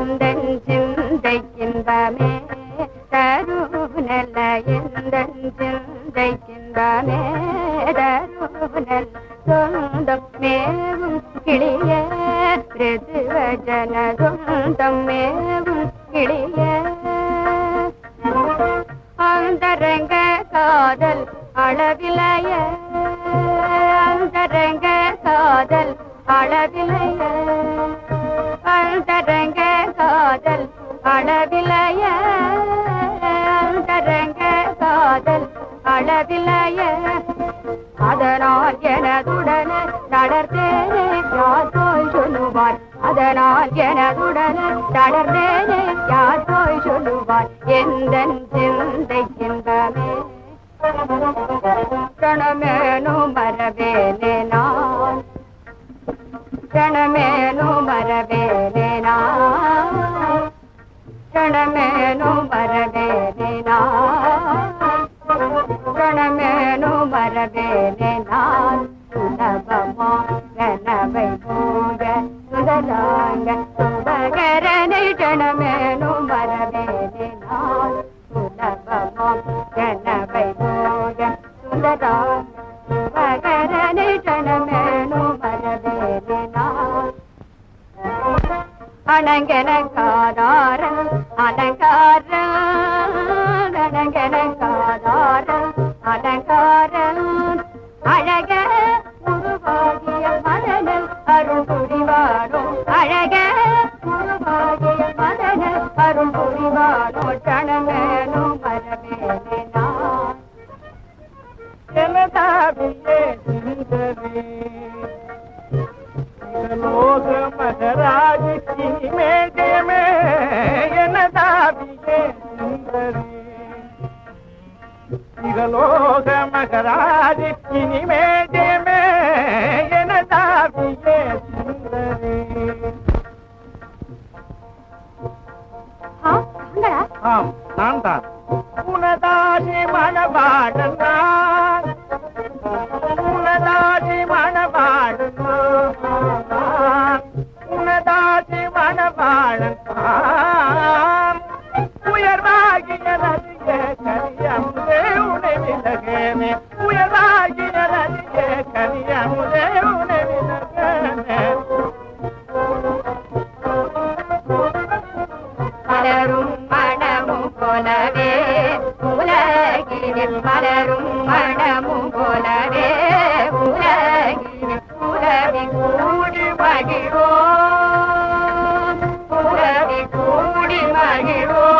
எந்த சிந்தைக்கின்பமே தருணல்ல எந்த சிந்தைக்கின்பமே தருணல் சொந்தம் மேவும் கிளிய பிரிதுவஜன சொந்தம் மேவும் கிளிய அந்தரங்க காதல் அளவிலைய அந்தரங்க காதல் அளவிலைய அந்தரங்க காதல் அளவிலைய அந்தரங்க காதல் அளவிலைய அதனால் எனதுடன தளர்ந்தேனே யார் போய் சொல்லுவார் அதனால் எனதுடன தளர்ந்தேனே யார் போய் சொல்லுவார் எந்த சிந்தைக்கின்றமே கணமேனு மரவேனே நான் கணமேனு மரவேனே நான் கணமேனு மரவேனே நான் கணமேனு மரவேனே நான் சுலபமோ கனவை போக சுதலாங்க சுபகரனை கணமேனு மரவேனே நான் சுலபமோ கனவை போக சுதலாங்க சுபகரனை கணமேனு மரவேனே நான் அணங்கனக்காதாரன் அலங்காரன் அணங்கனக்காதாரன் அலங்காரன் அழக உருவாகிய மதனல் அருள் புரிவானோ அழக உருவாகிய மதனல் அருள் புரிவானோ கணமேனோ மரவேனே நான் எனதாவியே சுந்தரி லோக மகராஜி இனிமேல் ஜெயமே எனதாவியே சுந்தரி இகலோக மகராஜி இனிமேல் ஜெயமே எனதாவியே சுந்தரி ஆ, வாங்கடா. ஆம் நான் தான் உனதாசி மணவாடன் நான் உனதாசி மணவாடன் நான் உனதாசி மணவாடன் நான் உயர்வாகிய நதிய கரியாமுதே உனை விலகேனே உயர்வாகிய நதிய கரியாமுதே உனை விலகேனே மலரும் மணமும் போலவே உலகினில் மலரும் மணமும் போலவே உலகினில் உலவி கூடி மகிழ்வோம் உலவி கூடி மகிழ்வோம்